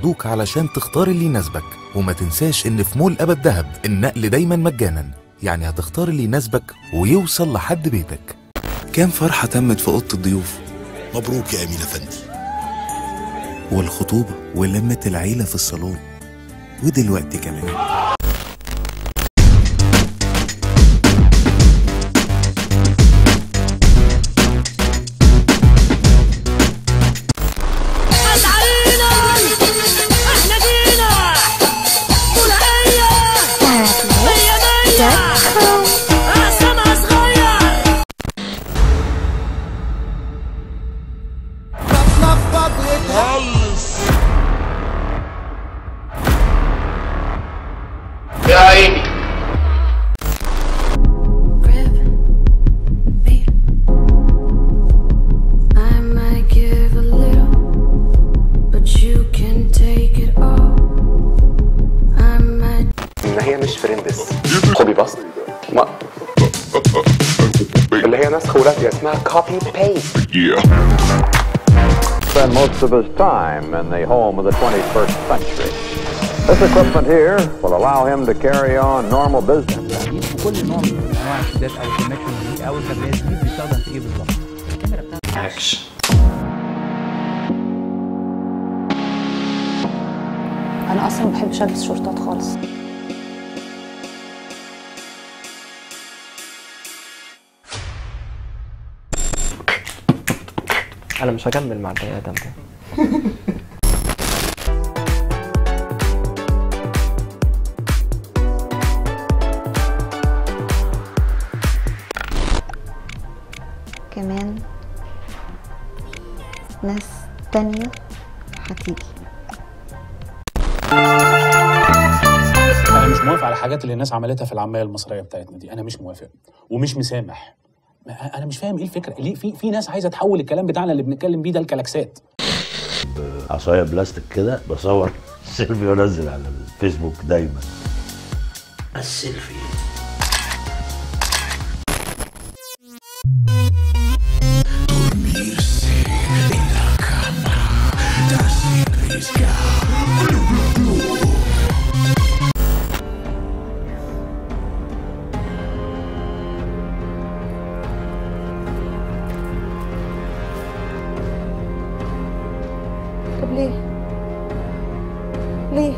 بياخدوك علشان تختار اللي يناسبك وما تنساش ان في مول ابد دهب النقل دايما مجانا يعني هتختار اللي يناسبك ويوصل لحد بيتك كام فرحة تمت في أوضة الضيوف مبروك يا أمين أفندي والخطوبة ولمة العيلة في الصالون ودلوقتي كمان العينة احنا جينا والهية مية مية قسمها صغير يا عيني Grab me. I might give a little, but you can take it all. I might. ان هي مش فريندس كوبي باست ما اللي هي نسخ ولاد اسمها كوبي بيست spend most of his time in the home of the 21st century. This equipment here will allow him to carry on normal business. وكل نوع من انواع الشدات او الكونكشن دي او الكابلات دي بيستخدم في ايه بالظبط الكاميرا بتاعتك انا اصلا ما بحبش البس شورتات خالص انا مش هكمل مع البني ادم ده كمان ناس تانية هتيجي انا مش موافق على الحاجات اللي الناس عملتها في العاميه المصريه بتاعتنا دي انا مش موافق ومش مسامح ما- انا مش فاهم ايه الفكره ليه في في ناس عايزه تحول الكلام بتاعنا اللي بنتكلم بيه ده لكلاكسات عصايه بلاستيك كده بصور سيلفي وانزل على الفيسبوك دايما السيلفي طب ليه ليه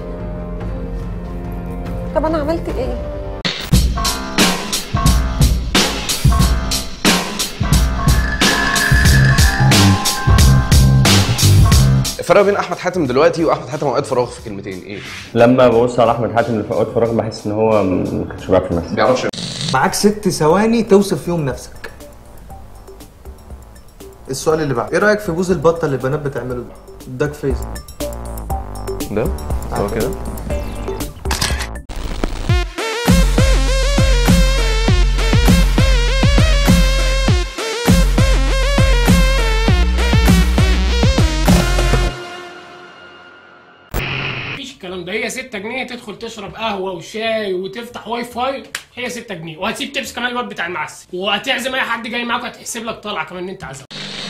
طب انا عملت ايه الفرق بين احمد حاتم دلوقتي واحمد حاتم اوقات فراغ في كلمتين ايه لما ببص على احمد حاتم اللي في اوقات فراغ بحس ان هو ما كانش بيعرف يمثل بيعرفش معاك ست ثواني توصف فيهم نفسك السؤال اللي بعده ايه رايك في بوز البطه اللي البنات بتعمله ده الداك فيس ده هو كده مفيش الكلام ده هي 6 جنيه تدخل تشرب قهوه وشاي وتفتح واي فاي هي 6 جنيه وهتسيب تبس كمان الواد بتاع المعسل وهتعزم اي حد جاي معاك وهتحسب لك طلعه كمان ان انت عزم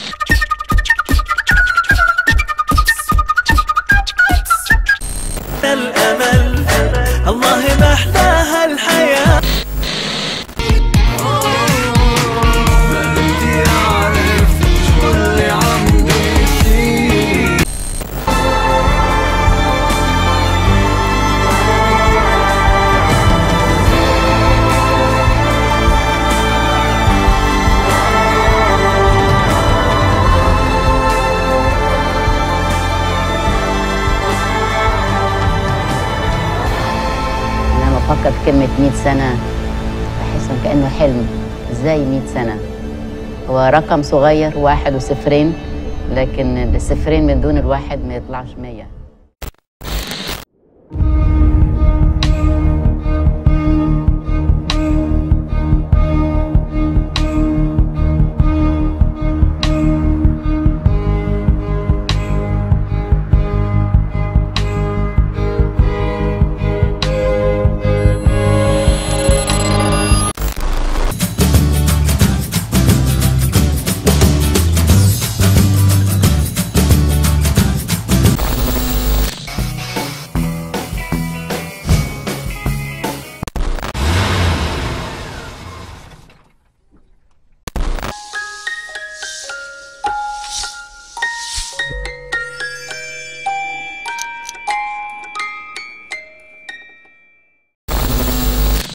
الامل الله ما احلاها الحياه ما بدي اعرف شو اللي عم بيصير أنا لما بفكر في كلمة 100 سنة بحس إنه كأنه حلم إزاي 100 سنة هو رقم صغير واحد وصفرين لكن الصفرين من دون الواحد ما يطلعش 100